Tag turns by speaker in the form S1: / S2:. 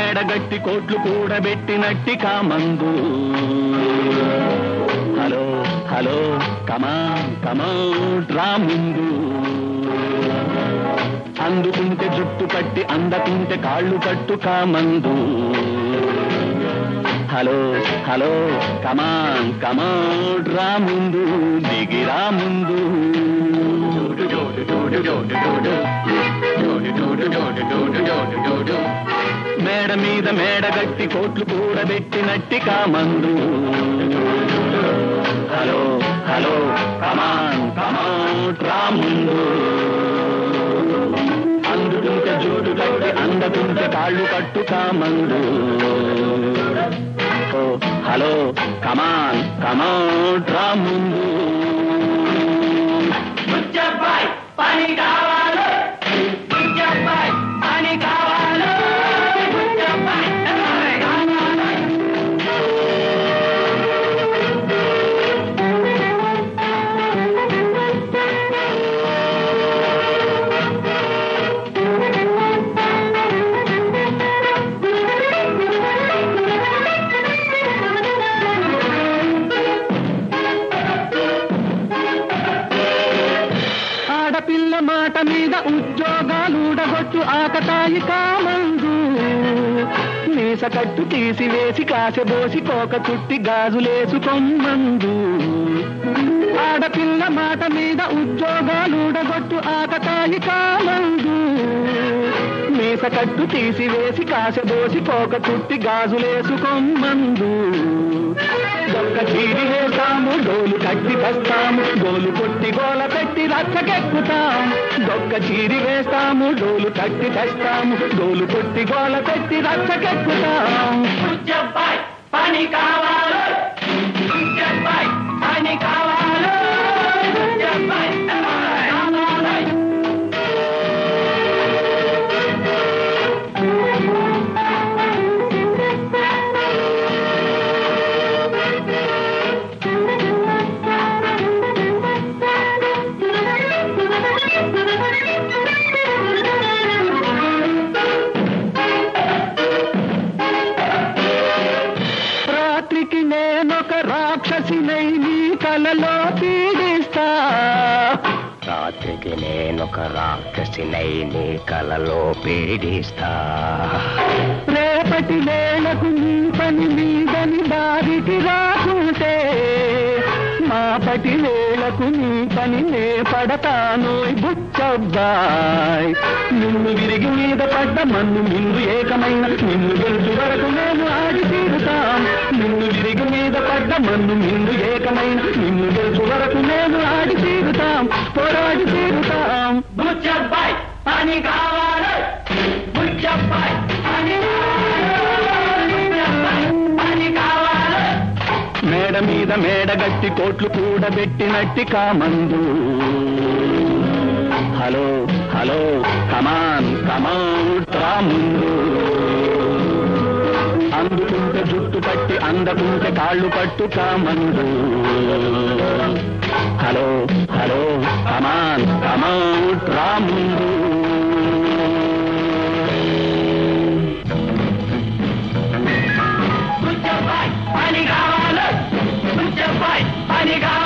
S1: మేడగట్టి కోట్లు కూడబెట్టినట్టి కామందు హలో హలో కమా కమా డ్రా ముందు అందుకుంటే జుట్టు కట్టి అందకుంటే కాళ్ళు కట్టు కామందు హలో హలో కమాన్ కమాన్ రా ముందు దిగిరా ముందు మేడ మీద మేడ గట్టి కోట్లు కూడబెట్టినట్టి కామందు హలో హలో కమాన్ కమాన్ రా ముందు అందుకుంటే జోడు కట్టి అందకుంటే కాళ్ళు కట్టు కామందు ఓ హలో కమాన్ కమాన్ రా ముందు పని కావాలి పని కావాలి ఆడపిల్ల మాట మీద ఉద్యోగాలుడగొచ్చు ఆకతాయి కామందు మీస కట్టు తీసివేసి కాసెబోసి కోక చుట్టి గాజులేసుకొమ్మందు ఆడపిల్ల మాట మీద ఉద్యోగాలుడగొట్టు ఆకతాయి కామందు మీస కట్టు తీసివేసి కాసెబోసి కోక చుట్టి గాజులేసుకొమ్మందు దొక్క చీరి వేస్తాము డోలు కట్టి తెస్తాము గోలు కొట్టి గోల పెట్టి రచ్చకెక్కుతాం దొక్క చీరి వేస్తాము డోలు కట్టి తెస్తాము గోలు కొట్టి గోల పెట్టి రచ్చకెక్కుతాం పని కావాలి పని కావాలి రాత్రికి నేనొక రాక్షసినై నీ కలలో పీడిస్తా
S2: రాత్రికి నేనొక రాక్షసినై నీ కలలో పీడిస్తా
S1: రేపటి వేళకు నీ పని మీదని దారికి రాకుంటే మాపటి వేళకు నీ పని నే పడతాను బుచ్చబ్బాయ్ నిన్ను విరిగి మీద పడ్డ మన్ను నిన్ను ఏకమైన నిన్ను గెలుచు వరకు నేను ఆడి తీరుతాం నిన్ను విరిగి మీద పడ్డ మన్ను నిన్ను ఏకమైన నిన్ను గెలుచు వరకు నేను ఆడి తీరుతాం పోరాడి తీరుతాం బుచ్చబ్బాయ్ పని కావాలి బుచ్చబ్బాయ్ పని పని కావాలి మేడ మీద మేడ గట్టి కోట్లు కూడబెట్టినట్టి కామందు హలో హలో కమాన్ కమాన్ రా ముందు అందుకుంటే జుట్టు పట్టి అందకుంటే కాళ్ళు పట్టు కామందు హలో హలో కమాన్ కమాన్ రా ముందు పని కావాలి పని కావాలి